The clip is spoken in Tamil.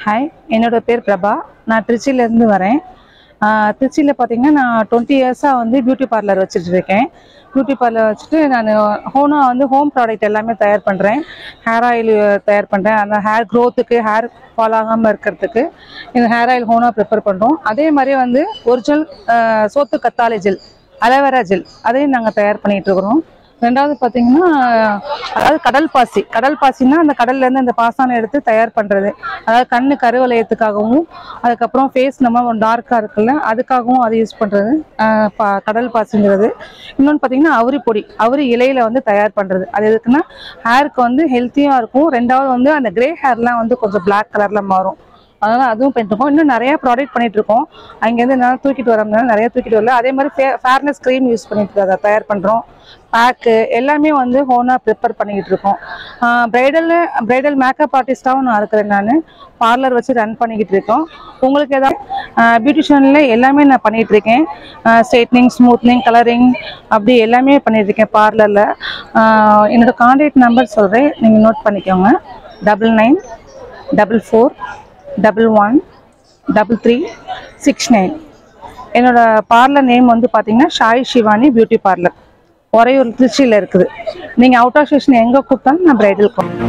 ஹாய் என்னோட பேர் பிரபா நான் திருச்சியிலேருந்து வரேன் திருச்சியில் பார்த்தீங்கன்னா நான் டுவெண்ட்டி இயர்ஸாக வந்து பியூட்டி பார்லர் வச்சுட்டு இருக்கேன் பியூட்டி பார்லர் வச்சுட்டு நான் ஹோனாக வந்து ஹோம் ப்ராடக்ட் எல்லாமே தயார் பண்ணுறேன் ஹேர் ஆயில் தயார் பண்ணுறேன் அந்த ஹேர் க்ரோத்துக்கு ஹேர் ஃபால் ஆகாமல் இருக்கிறதுக்கு இந்த ஹேர் ஆயில் ஹோனாக ப்ரிப்பேர் பண்ணுறோம் அதே மாதிரியே வந்து ஒரிஜினல் சோத்து கத்தாழை ஜெல் அலோவேரா ஜெல் அதையும் நாங்கள் தயார் பண்ணிகிட்டு இருக்கிறோம் ரெண்டாவது பார்த்தீங்கன்னா அதாவது கடல் பாசி கடல் பாசின்னா அந்த கடல்ல இருந்து அந்த பாசானை எடுத்து தயார் பண்றது அதாவது கண்ணு கருவளையத்துக்காகவும் அதுக்கப்புறம் ஃபேஸ் நம்ம டார்க்காக இருக்குல்ல அதுக்காகவும் அதை யூஸ் பண்றது ஆஹ் பா- கடல் பாசிங்கிறது இன்னொன்று பார்த்தீங்கன்னா அவுரி பொடி அவுரி இலையில வந்து தயார் பண்றது அது எதுக்குன்னா ஹேருக்கு வந்து ஹெல்த்தியாக இருக்கும் ரெண்டாவது வந்து அந்த கிரே ஹேர்லாம் வந்து கொஞ்சம் பிளாக் கலர்ல மாறும் அதனால அதுவும் பண்ணிட்டு இருக்கோம் இன்னும் நிறைய ப்ராடக்ட் பண்ணிட்டு இருக்கோம் அங்கேருந்து என்னால் தூக்கிட்டு வரோம்னால நிறைய தூக்கிட்டு வரல அதே மாதிரி ஃபே ஃபேர்னஸ் க்ரீம் யூஸ் பண்ணிட்டு அதை தயார் பண்ணுறோம் பேக்கு எல்லாமே வந்து ஹோனாக ப்ரிப்பேர் பண்ணிக்கிட்டு இருக்கோம் ப்ரைடல் ப்ரைடல் மேக்கப் ஆர்டிஸ்டாகவும் நான் இருக்கிறேன் நான் பார்லர் வச்சு ரன் பண்ணிக்கிட்டு இருக்கோம் உங்களுக்கு ஏதாவது பியூட்டிஷியனில் எல்லாமே நான் பண்ணிட்டு இருக்கேன் ஸ்ட்ரைட்னிங் ஸ்மூத்னிங் கலரிங் அப்படி எல்லாமே பண்ணிட்டு இருக்கேன் பார்லரில் என்னோட கான்டாக்ட் நம்பர் சொல்கிறேன் நீங்கள் நோட் பண்ணிக்கோங்க double nine double four double one double three six nine என்னோட பார்லர் நேம் வந்து பார்த்தீங்கன்னா ஷாய் ஷிவானி பியூட்டி பார்லர் உறையூர் திருச்சியில் இருக்குது நீங்கள் அவுட் ஆஃப் ஸ்டேஷன் எங்கே கூப்பிட்டாலும் நான் பிரைடல்